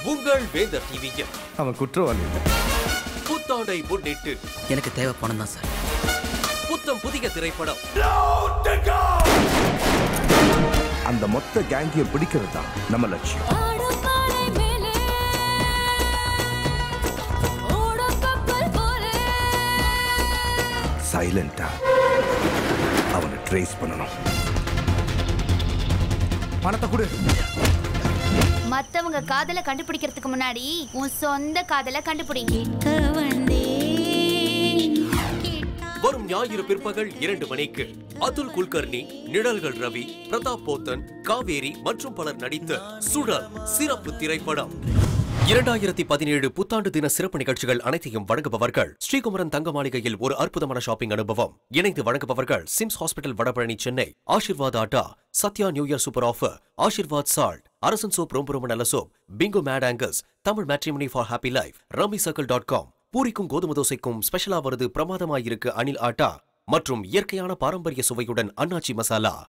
உங்கள் வேந்தர் டிவியில் அவன் குற்றவாளி இல்லை புத்தாண்டை முன்னிட்டு எனக்கு தேவை பணம் தான் சார் புத்தம் புதிய திரைப்படம் அந்த மொத்த கேங்கியை பிடிக்கிறது தான் நம்ம லட்சியம் ஆடப்பாறை மேலே ஓடும் கப்பல் போலே சைலண்டா அவனை ட்ரேஸ் பண்ணணும் பணத்தை கொடு மத்தவங்க காதல கண்டுபிடிக்கிறதுக்கு முன்னாடி உன் சொந்த காதல கண்டுபிடி வரும் ஞாயிறு பிற்பகல் இரண்டு மணிக்கு அதுல் குல்கர்னி நிழல்கள் ரவி பிரதாப் போத்தன் காவேரி மற்றும் பலர் நடித்த சுழல் சிறப்பு திரைப்படம் இரண்டாயிரத்தி பதினேழு புத்தாண்டு தின சிறப்பு நிகழ்ச்சிகள் அனைத்தையும் வழங்குபவர்கள் ஸ்ரீகுமரன் தங்க மாளிகையில் ஒரு அற்புதமான ஷாப்பிங் அனுபவம் இணைந்து வழங்குபவர்கள் SIMS Hospital Vadapalani Chennai Aashirvaad atta Sathya new year super offer Aashirvaad salt Arasan soap ரொம்ப ரொம்ப நல்ல soap Bingo Mad Angles Tamil Matrimony for happy life Rummy Circle dot com பூரிக்கும் கோதுமை தோசைக்கும் ஸ்பெஷலா வருது பிரமாதமாயிருக்கு அனில் ஆட்டா மற்றும் இயற்கையான பாரம்பரிய சுவையுடன் அன்னாச்சி மசாலா